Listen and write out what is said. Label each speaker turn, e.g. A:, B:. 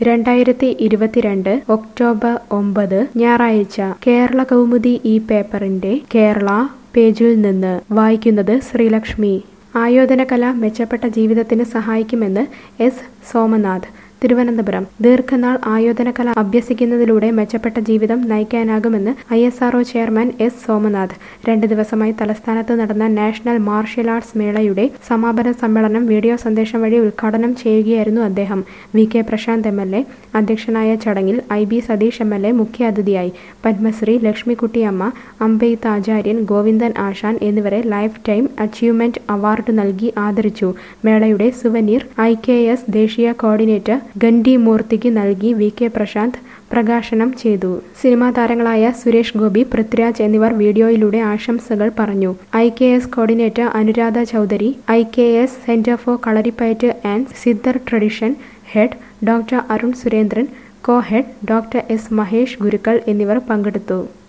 A: രണ്ടായിരത്തി ഇരുപത്തിരണ്ട് ഒക്ടോബർ ഒമ്പത് ഞായറാഴ്ച കേരള കൗമുദി ഈ പേപ്പറിന്റെ കേരള പേജിൽ നിന്ന് വായിക്കുന്നത് ശ്രീലക്ഷ്മി ആയോധനകല മെച്ചപ്പെട്ട ജീവിതത്തിന് സഹായിക്കുമെന്ന് എസ് സോമനാഥ് തിരുവനന്തപുരം ദീർഘനാൾ ആയോധനകല അഭ്യസിക്കുന്നതിലൂടെ മെച്ചപ്പെട്ട ജീവിതം നയിക്കാനാകുമെന്ന് I S R O chairman S Somanath രണ്ട് ദിവസമായി തലസ്ഥാനത്ത് നടന്ന നാഷണൽ മാർഷ്യൽ ആർട്സ് മേളയുടെ സമാപന സമ്മേളനം വീഡിയോ സന്ദേശം വഴി ഉദ്ഘാടനം ചെയ്യുകയായിരുന്നു അദ്ദേഹം V K Prashanth M L A അധ്യക്ഷനായ ചടങ്ങിൽ I B Satheesh M L A മുഖ്യാതിഥിയായി പത്മശ്രീ ലക്ഷ്മിക്കുട്ടിയമ്മ അമ്പെയ്ത്ത് ആചാര്യൻ ഗോവിന്ദൻ ആശാൻ എന്നിവരെ ലൈഫ് ടൈം അച്ചീവ്മെന്റ് അവാർഡ് നൽകി ആദരിച്ചു മേളയുടെ സുവനീർ ഐ കെ എസ് ദേശീയ കോർഡിനേറ്റർ ഗണ്ഡി മൂർത്തിക്ക് നൽകി വി കെ പ്രശാന്ത് പ്രകാശനം ചെയ്തു സിനിമാ താരങ്ങളായ സുരേഷ് ഗോപി പൃഥ്വിരാജ് എന്നിവർ വീഡിയോയിലൂടെ ആശംസകൾ പറഞ്ഞു I K S coordinator Anuradha Chaudhary I K S centre for Kalaripayattu and Siddhar tradition head doctor Arun Surendran co head doctor S Mahesh Gurukkal എന്നിവർ പങ്കെടുത്തു